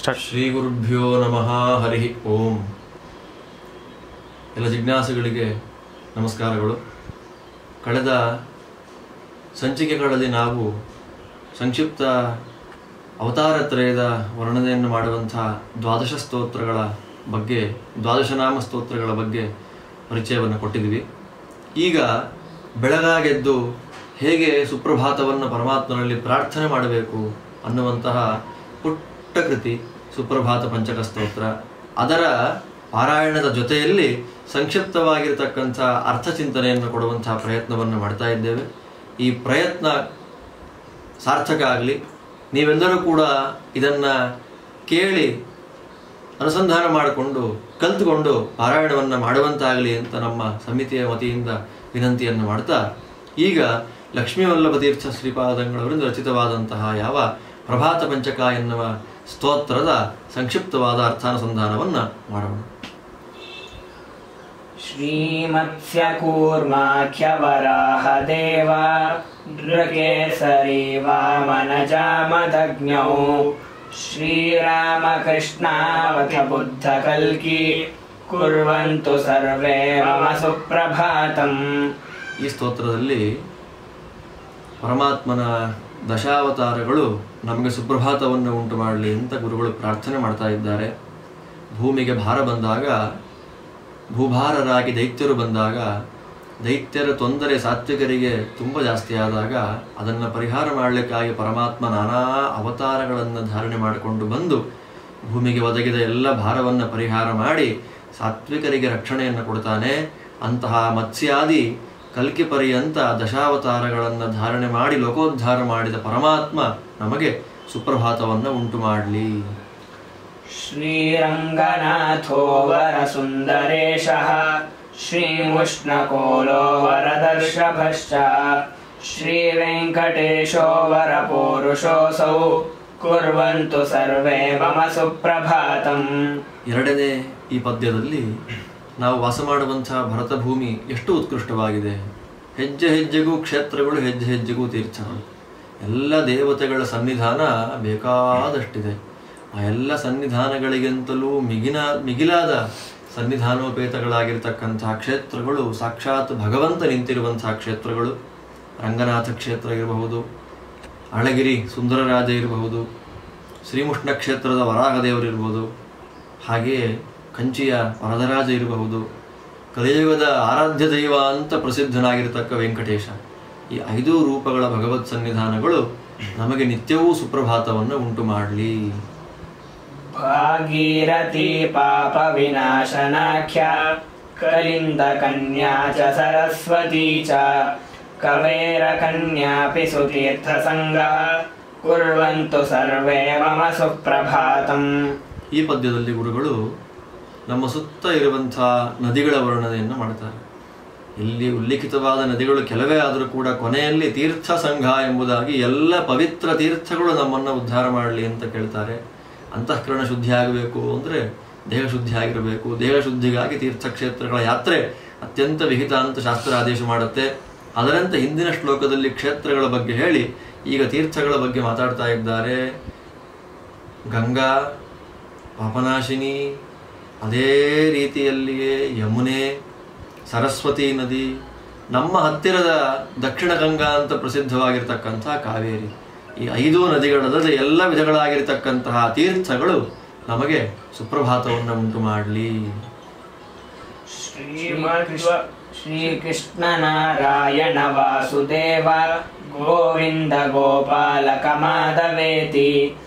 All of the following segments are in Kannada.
ಸ್ಟಾರ್ಟ್ ಶ್ರೀ ಗುರುಭ್ಯೋ ನಮಃ ಹರಿ ಓಂ ಎಲ್ಲ ಜಿಜ್ಞಾಸುಗಳಿಗೆ ನಮಸ್ಕಾರಗಳು ಕಳೆದ ಸಂಚಿಕೆಗಳಲ್ಲಿ ನಾವು ಸಂಕ್ಷಿಪ್ತ ಅವತಾರತ್ರಯದ ವರ್ಣನೆಯನ್ನು ಮಾಡುವಂಥ ದ್ವಾದಶ ಸ್ತೋತ್ರಗಳ ಬಗ್ಗೆ ದ್ವಾದಶನಾಮ ಸ್ತೋತ್ರಗಳ ಬಗ್ಗೆ ಪರಿಚಯವನ್ನು ಕೊಟ್ಟಿದ್ವಿ ಈಗ ಬೆಳಗಾಗೆದ್ದು ಹೇಗೆ ಸುಪ್ರಭಾತವನ್ನು ಪರಮಾತ್ಮನಲ್ಲಿ ಪ್ರಾರ್ಥನೆ ಮಾಡಬೇಕು ಅನ್ನುವಂತಹ ಪುಟ್ಟ ಕೃತಿ ಸುಪ್ರಭಾತ ಪಂಚಕ ಸ್ತೋತ್ರ ಅದರ ಪಾರಾಯಣದ ಜೊತೆಯಲ್ಲಿ ಸಂಕ್ಷಿಪ್ತವಾಗಿರತಕ್ಕಂಥ ಅರ್ಥಚಿಂತನೆಯನ್ನು ಕೊಡುವಂತಹ ಪ್ರಯತ್ನವನ್ನು ಮಾಡ್ತಾ ಇದ್ದೇವೆ ಈ ಪ್ರಯತ್ನ ಸಾರ್ಥಕ ಆಗಲಿ ನೀವೆಲ್ಲರೂ ಕೂಡ ಇದನ್ನು ಕೇಳಿ ಅನುಸಂಧಾನ ಮಾಡಿಕೊಂಡು ಕಲ್ತುಕೊಂಡು ಪಾರಾಯಣವನ್ನು ಮಾಡುವಂತಾಗಲಿ ಅಂತ ನಮ್ಮ ಸಮಿತಿಯ ವತಿಯಿಂದ ವಿನಂತಿಯನ್ನು ಮಾಡ್ತಾ ಈಗ ಲಕ್ಷ್ಮೀವಲ್ಲಭ ತೀರ್ಥ ಶ್ರೀಪಾದಂಗಳವರಿಂದ ರಚಿತವಾದಂತಹ ಯಾವ ಪ್ರಭಾತ ಪಂಚಕ ಎನ್ನುವ ಸ್ತೋತ್ರದ ಸಂಕ್ಷಿಪ್ತವಾದ ಅರ್ಥಾನುಸಂಧಾನವನ್ನು ಮಾಡೋಣ श्रीमत्स्यकूर्माख्यवराहदेव नृकेसरी वामनजामदग्नौ श्रीरामकृष्णावधिबुद्धकल्की कुर्वन्तु सर्वे मम सुप्रभातम् ಈ ಸ್ತೋತ್ರದಲ್ಲಿ ಪರಮಾತ್ಮನ ದಶಾವತಾರಗಳು ನಮಗೆ ಸುಪ್ರಭಾತವನ್ನು ಉಂಟು ಮಾಡಲಿ ಅಂತ ಗುರುಗಳು ಪ್ರಾರ್ಥನೆ ಮಾಡ್ತಾ ಇದ್ದಾರೆ ಭೂಮಿಗೆ ಭಾರ ಬಂದಾಗ ಭೂಭಾರರಾಗಿ ದೈತ್ಯರು ಬಂದಾಗ ದೈತ್ಯರ ತೊಂದರೆ ಸಾತ್ವಿಕರಿಗೆ ತುಂಬ ಜಾಸ್ತಿ ಆದಾಗ ಅದನ್ನು ಪರಿಹಾರ ಮಾಡಲಿಕ್ಕಾಗಿ ಪರಮಾತ್ಮ ನಾನಾ ಅವತಾರಗಳನ್ನು ಧಾರಣೆ ಮಾಡಿಕೊಂಡು ಬಂದು ಭೂಮಿಗೆ ಒದಗಿದ ಎಲ್ಲ ಭಾರವನ್ನು ಪರಿಹಾರ ಮಾಡಿ ಸಾತ್ವಿಕರಿಗೆ ರಕ್ಷಣೆಯನ್ನು ಕೊಡ್ತಾನೆ ಅಂತಹ ಮತ್ಸ್ಯಾದಿ ಕಲ್ಕಿ ಪರ್ಯಂತ ದಶಾವತಾರಗಳನ್ನು ಧಾರಣೆ ಮಾಡಿ ಲೋಕೋದ್ಧಾರ ಮಾಡಿದ ಪರಮಾತ್ಮ ನಮಗೆ ಸುಪ್ರಭಾತವನ್ನು ಉಂಟು ಮಾಡಲಿ श्रीरङ्गनाथो वरसुन्दरेशः श्रीमुष्णकोलो वरदर्शभश्च श्रीवेङ्कटेशो वरपूरुषोऽसौ कुर्वन्तु सर्वे मम सुप्रभातम् ಎರಡನೇ ಈ ಪದ್ಯದಲ್ಲಿ ನಾವು ವಾಸ ಮಾಡುವಂತಹ ಭರತ ಭೂಮಿ ಎಷ್ಟು ಉತ್ಕೃಷ್ಟವಾಗಿದೆ ಹೆಜ್ಜೆ ಹೆಜ್ಜೆಗೂ ಕ್ಷೇತ್ರಗಳು ಹೆಜ್ಜೆ ಹೆಜ್ಜೆಗೂ ತೀರ್ಥಗಳು ಎಲ್ಲ ದೇವತೆಗಳ ಸನ್ನಿಧಾನ ಬೇಕಾದಷ್ಟಿದೆ ಆ ಎಲ್ಲ ಸನ್ನಿಧಾನಗಳಿಗಿಂತಲೂ ಮಿಗಿನ ಮಿಗಿಲಾದ ಸನ್ನಿಧಾನೋಪೇತಗಳಾಗಿರ್ತಕ್ಕಂತಹ ಕ್ಷೇತ್ರಗಳು ಸಾಕ್ಷಾತ್ ಭಗವಂತ ನಿಂತಿರುವಂತಹ ಕ್ಷೇತ್ರಗಳು ರಂಗನಾಥ ಕ್ಷೇತ್ರ ಇರಬಹುದು ಅಳಗಿರಿ ಸುಂದರರಾಜ ಇರಬಹುದು ಶ್ರೀಮುಷ್ಣ ಕ್ಷೇತ್ರದ ವರಾಹದೇವರಿರ್ಬೋದು ಹಾಗೆಯೇ ಕಂಚಿಯ ವರದರಾಜ ಇರಬಹುದು ಕಲಿಯುಗದ ಆರಾಧ್ಯ ದೈವ ಅಂತ ಪ್ರಸಿದ್ಧನಾಗಿರತಕ್ಕ ವೆಂಕಟೇಶ ಈ ಐದು ರೂಪಗಳ ಭಗವತ್ ಸನ್ನಿಧಾನಗಳು ನಮಗೆ ನಿತ್ಯವೂ ಸುಪ್ರಭಾತವನ್ನು ಉಂಟು ಮಾಡಲಿ भागीरथी पापविनाशनाख्या कलिन्दकन्या च सरस्वती च कवेरकन्यापि सुतीर्थसङ्गः कुर्वन्तु सर्वे मम सुप्रभातम् ಈ ಪದ್ಯದಲ್ಲಿ ಗುರುಗಳು ನಮ್ಮ ಸುತ್ತ ಇರುವಂಥ ನದಿಗಳ ವರ್ಣನೆಯನ್ನು ಮಾಡ್ತಾರೆ ಇಲ್ಲಿ ಉಲ್ಲೇಖಿತವಾದ ನದಿಗಳು ಕೆಲವೇ ಆದರೂ ಕೂಡ ಕೊನೆಯಲ್ಲಿ ತೀರ್ಥ ಸಂಘ ಎಂಬುದಾಗಿ ಎಲ್ಲ ಪವಿತ್ರ ತೀರ್ಥಗಳು ನಮ್ಮನ್ನು ಉದ್ಧಾರ ಮಾಡಲಿ ಅಂತ ಕೇಳ್ತಾರೆ ಅಂತಃಕರಣ ಶುದ್ಧಿ ಆಗಬೇಕು ಅಂದರೆ ದೇಹ ಶುದ್ಧಿ ಆಗಿರಬೇಕು ದೇಹ ಶುದ್ಧಿಗಾಗಿ ತೀರ್ಥಕ್ಷೇತ್ರಗಳ ಯಾತ್ರೆ ಅತ್ಯಂತ ವಿಹಿತ ಅಂತ ಶಾಸ್ತ್ರ ಆದೇಶ ಮಾಡುತ್ತೆ ಅದರಂತೆ ಹಿಂದಿನ ಶ್ಲೋಕದಲ್ಲಿ ಕ್ಷೇತ್ರಗಳ ಬಗ್ಗೆ ಹೇಳಿ ಈಗ ತೀರ್ಥಗಳ ಬಗ್ಗೆ ಮಾತಾಡ್ತಾ ಇದ್ದಾರೆ ಗಂಗಾ ಪಾಪನಾಶಿನಿ ಅದೇ ರೀತಿಯಲ್ಲಿಯೇ ಯಮುನೆ ಸರಸ್ವತಿ ನದಿ ನಮ್ಮ ಹತ್ತಿರದ ದಕ್ಷಿಣ ಗಂಗಾ ಅಂತ ಪ್ರಸಿದ್ಧವಾಗಿರ್ತಕ್ಕಂಥ ಕಾವೇರಿ ಈ ಐದು ನದಿಗಳಲ್ಲದೆ ಎಲ್ಲ ವಿಧಗಳಾಗಿರ್ತಕ್ಕಂತಹ ತೀರ್ಥಗಳು ನಮಗೆ ಸುಪ್ರಭಾತವನ್ನು ಉಂಟು ಮಾಡಲಿ श्रीमद्व श्रीकृष्णनारायण वासुदेव गोविन्द गोपालक माधवेति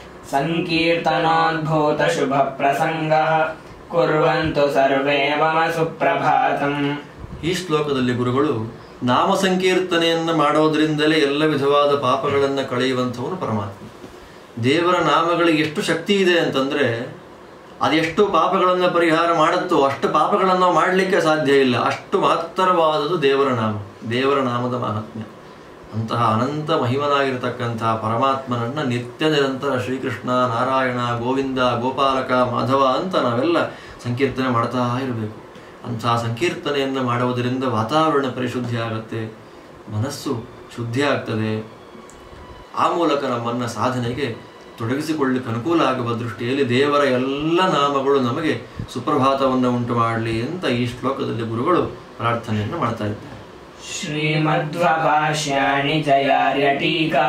सङ्कीर्तनोद्भूतशुभप्रसङ्गः कुर्वन्तु सर्वे मम सुप्रभातम् ಈ ಶ್ಲೋಕದಲ್ಲಿ ಗುರುಗಳು ನಾಮ ಸಂಕೀರ್ತನೆಯನ್ನು ಮಾಡೋದ್ರಿಂದಲೇ ಎಲ್ಲ ವಿಧವಾದ ಪಾಪಗಳನ್ನು ಕಳೆಯುವಂಥವನು ಪರಮಾತ್ಮ ದೇವರ ನಾಮಗಳಿಗೆ ಎಷ್ಟು ಶಕ್ತಿ ಇದೆ ಅಂತಂದ್ರೆ ಅದೆಷ್ಟು ಪಾಪಗಳನ್ನು ಪರಿಹಾರ ಮಾಡುತ್ತೋ ಅಷ್ಟು ಪಾಪಗಳನ್ನು ನಾವು ಮಾಡಲಿಕ್ಕೆ ಸಾಧ್ಯ ಇಲ್ಲ ಅಷ್ಟು ಮಹತ್ತರವಾದದು ದೇವರ ನಾಮ ದೇವರ ನಾಮದ ಮಹಾತ್ಮ್ಯ ಅಂತಹ ಅನಂತ ಮಹಿಮನಾಗಿರತಕ್ಕಂತಹ ಪರಮಾತ್ಮನನ್ನ ನಿತ್ಯ ನಿರಂತರ ಶ್ರೀಕೃಷ್ಣ ನಾರಾಯಣ ಗೋವಿಂದ ಗೋಪಾಲಕ ಮಾಧವ ಅಂತ ನಾವೆಲ್ಲ ಸಂಕೀರ್ತನೆ ಮಾಡ್ತಾ ಇರಬೇಕು ಅಂತಹ ಸಂಕೀರ್ತನೆಯನ್ನು ಮಾಡುವುದರಿಂದ ವಾತಾವರಣ ಪರಿಶುದ್ಧಿ ಆಗುತ್ತೆ ಮನಸ್ಸು ಶುದ್ಧಿ ಆಗ್ತದೆ ಆ ಮೂಲಕ ನಮ್ಮನ್ನ ಸಾಧನೆಗೆ ತೊಡಗಿಸಿಕೊಳ್ಳಿಕ್ಕೆ ಅನುಕೂಲ ಆಗುವ ದೃಷ್ಟಿಯಲ್ಲಿ ದೇವರ ಎಲ್ಲ ನಾಮಗಳು ನಮಗೆ ಸುಪ್ರಭಾತವನ್ನು ಉಂಟು ಮಾಡಲಿ ಅಂತ ಈ ಶ್ಲೋಕದಲ್ಲಿ ಗುರುಗಳು ಪ್ರಾರ್ಥನೆಯನ್ನು ಮಾಡ್ತಾ ಇದ್ದಾರೆ श्रीमध्वभाष्याणि जयार्य टीका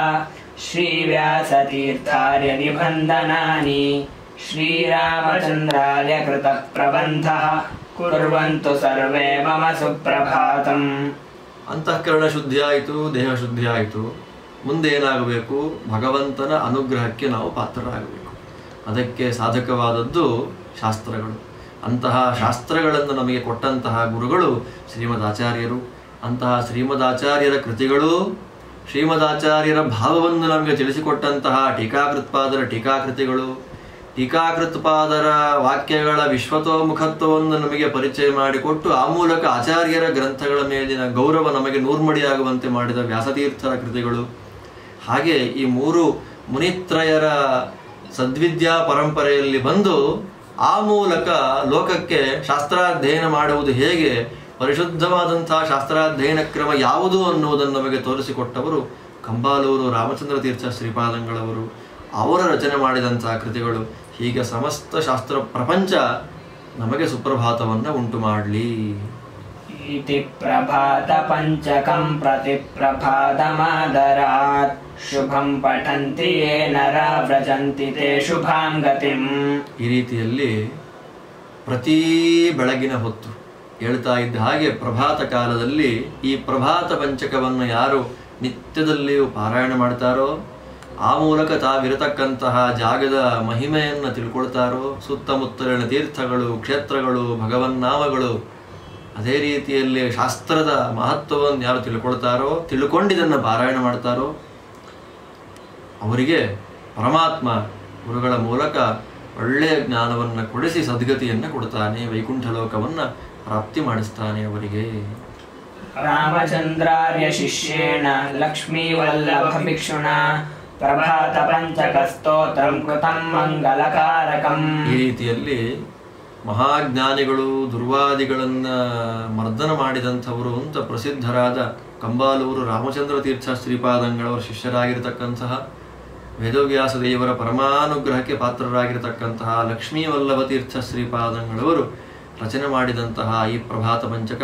श्रीव्यासतीर्थार्य निबन्धनानि श्रीरामचन्द्रार्य कृतप्रबन्धः कुर्वन्तु सर्वे मम सुप्रभातम् ಅಂತಃಕರಣ ಶುದ್ಧಿ ಆಯಿತು ದೇಹ ಶುದ್ಧಿ ಆಯಿತು ಮುಂದೆ ಏನಾಗಬೇಕು ಭಗವಂತನ ಅನುಗ್ರಹಕ್ಕೆ ನಾವು ಪಾತ್ರರಾಗಬೇಕು ಅದಕ್ಕೆ ಸಾಧಕವಾದದ್ದು ಶಾಸ್ತ್ರಗಳು ಅಂತಹ ಶಾಸ್ತ್ರಗಳನ್ನು ನಮಗೆ ಕೊಟ್ಟಂತಹ ಗುರುಗಳು ಶ್ರೀಮದ್ ಆಚಾರ್ಯರು ಅಂತಹ ಶ್ರೀಮದ್ ಆಚಾರ್ಯರ ಕೃತಿಗಳು ಶ್ರೀಮದಾಚಾರ್ಯರ ಭಾವವನ್ನು ನಮಗೆ ತಿಳಿಸಿಕೊಟ್ಟಂತಹ ಟೀಕಾಕೃತ್ಪಾದರ ಟೀಕಾಕೃತಿಗಳು ಟೀಕಾಕೃತ್ಪಾದರ ವಾಕ್ಯಗಳ ವಿಶ್ವತೋಮುಖತ್ವವನ್ನು ನಮಗೆ ಪರಿಚಯ ಮಾಡಿಕೊಟ್ಟು ಆ ಮೂಲಕ ಆಚಾರ್ಯರ ಗ್ರಂಥಗಳ ಮೇಲಿನ ಗೌರವ ನಮಗೆ ನೂರ್ಮಡಿಯಾಗುವಂತೆ ಮಾಡಿದ ವ್ಯಾಸತೀರ್ಥರ ಕೃತಿಗಳು ಹಾಗೆ ಈ ಮೂರು ಮುನಿತ್ರಯರ ಸದ್ವಿದ್ಯಾ ಪರಂಪರೆಯಲ್ಲಿ ಬಂದು ಆ ಮೂಲಕ ಲೋಕಕ್ಕೆ ಶಾಸ್ತ್ರಾಧ್ಯಯನ ಮಾಡುವುದು ಹೇಗೆ ಪರಿಶುದ್ಧವಾದಂತಹ ಶಾಸ್ತ್ರಾಧ್ಯಯನ ಕ್ರಮ ಯಾವುದು ಅನ್ನುವುದನ್ನು ನಮಗೆ ತೋರಿಸಿಕೊಟ್ಟವರು ಕಂಬಾಲೂರು ರಾಮಚಂದ್ರ ತೀರ್ಥ ಶ್ರೀಪಾದಂಗಳವರು ಅವರ ರಚನೆ ಮಾಡಿದಂತಹ ಕೃತಿಗಳು ಹೀಗೆ ಸಮಸ್ತ ಶಾಸ್ತ್ರ ಪ್ರಪಂಚ ನಮಗೆ ಸುಪ್ರಭಾತವನ್ನು ಉಂಟು ಮಾಡಲಿ इति प्रभातपञ्चकं प्रतिप्रभातमादरात् शुभं पठन्ति ये नरा व्रजन्ति ते शुभां गतिम् ಈ ರೀತಿಯಲ್ಲಿ ಪ್ರತಿ ಬೆಳಗಿನ ಹೊತ್ತು ಹೇಳ್ತಾ ಇದ್ದ ಹಾಗೆ ಪ್ರಭಾತ ಕಾಲದಲ್ಲಿ ಈ ಪ್ರಭಾತ ಪಂಚಕವನ್ನು ಯಾರು ನಿತ್ಯದಲ್ಲಿಯೂ ಪಾರಾಯಣ ಮಾಡ್ತಾರೋ ಆ ಮೂಲಕ ತಾವಿರತಕ್ಕಂತಹ ಜಾಗದ ಮಹಿಮೆಯನ್ನು ತಿಳ್ಕೊಳ್ತಾರೋ ಸುತ್ತಮುತ್ತಲಿನ ತೀರ್ಥಗಳು ಕ್ಷೇತ್ರಗಳು ಭಗವನ್ನಾಮಗಳು ಅದೇ ರೀತಿಯಲ್ಲಿ ಶಾಸ್ತ್ರದ ಮಹತ್ವವನ್ನು ಯಾರು ತಿಳ್ಕೊಳ್ತಾರೋ ತಿಳ್ಕೊಂಡಿದ್ದನ್ನು ಪಾರಾಯಣ ಮಾಡ್ತಾರೋ ಅವರಿಗೆ ಪರಮಾತ್ಮ ಗುರುಗಳ ಮೂಲಕ ಒಳ್ಳೆಯ ಜ್ಞಾನವನ್ನು ಕೊಡಿಸಿ ಸದ್ಗತಿಯನ್ನು ಕೊಡ್ತಾನೆ ವೈಕುಂಠ ಲೋಕವನ್ನು ಪ್ರಾಪ್ತಿ ಮಾಡಿಸ್ತಾನೆ ಅವರಿಗೆ रामचन्द्रार्य शिष्येण लक्ष्मीवल्लभभिक्षुणा प्रभातपञ्चकस्तोत्रं कृतं मङ्गलकारकम् ಈ ರೀತಿಯಲ್ಲಿ ಮಹಾಜ್ಞಾನಿಗಳು ದುರ್ವಾದಿಗಳನ್ನ ಮರ್ದನ ಮಾಡಿದಂಥವರು ಅಂತ ಪ್ರಸಿದ್ಧರಾದ ಕಂಬಾಲೂರು ರಾಮಚಂದ್ರ ತೀರ್ಥ ಶ್ರೀಪಾದಂಗಳವರ ಶಿಷ್ಯರಾಗಿರ್ತಕ್ಕಂತಹ ವೇದವ್ಯಾಸ ದೇವರ ಪರಮಾನುಗ್ರಹಕ್ಕೆ ಪಾತ್ರರಾಗಿರತಕ್ಕಂತಹ ಲಕ್ಷ್ಮೀ ವಲ್ಲಭ ತೀರ್ಥ ಶ್ರೀಪಾದಂಗಳವರು ರಚನೆ ಮಾಡಿದಂತಹ ಈ ಪ್ರಭಾತ ಪಂಚಕ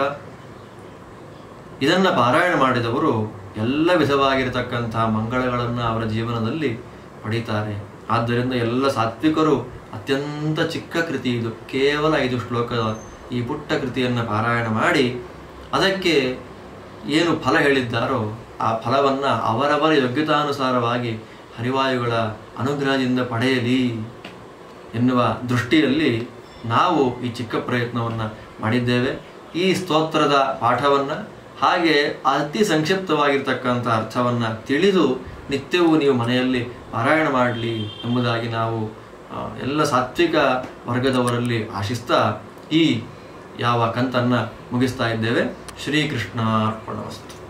ಇದನ್ನ ಪಾರಾಯಣ ಮಾಡಿದವರು ಎಲ್ಲ ವಿಧವಾಗಿರತಕ್ಕಂತಹ ಮಂಗಳಗಳನ್ನು ಅವರ ಜೀವನದಲ್ಲಿ ಪಡೀತಾರೆ ಆದ್ದರಿಂದ ಎಲ್ಲ ಸಾತ್ವಿಕರು ಅತ್ಯಂತ ಚಿಕ್ಕ ಕೃತಿ ಇದು ಕೇವಲ ಐದು ಶ್ಲೋಕದ ಈ ಪುಟ್ಟ ಕೃತಿಯನ್ನು ಪಾರಾಯಣ ಮಾಡಿ ಅದಕ್ಕೆ ಏನು ಫಲ ಹೇಳಿದ್ದಾರೋ ಆ ಫಲವನ್ನು ಅವರವರ ಯೋಗ್ಯತಾನುಸಾರವಾಗಿ ಹರಿವಾಯುಗಳ ಅನುಗ್ರಹದಿಂದ ಪಡೆಯಲಿ ಎನ್ನುವ ದೃಷ್ಟಿಯಲ್ಲಿ ನಾವು ಈ ಚಿಕ್ಕ ಪ್ರಯತ್ನವನ್ನು ಮಾಡಿದ್ದೇವೆ ಈ ಸ್ತೋತ್ರದ ಪಾಠವನ್ನು ಹಾಗೆ ಅತಿ ಸಂಕ್ಷಿಪ್ತವಾಗಿರ್ತಕ್ಕಂಥ ಅರ್ಥವನ್ನು ತಿಳಿದು ನಿತ್ಯವೂ ನೀವು ಮನೆಯಲ್ಲಿ ಪಾರಾಯಣ ಮಾಡಲಿ ಎಂಬುದಾಗಿ ನಾವು ಆ, ಎಲ್ಲ ಸಾತ್ವಿಕ ವರ್ಗದವರಲ್ಲಿ ಆಶಿಸ್ತಾ ಈ ಯಾವ ಕಂತನ್ನು ಮುಗಿಸ್ತಾ ಇದ್ದೇವೆ ಶ್ರೀಕೃಷ್ಣಾರ್ಪಣವಸ್ತು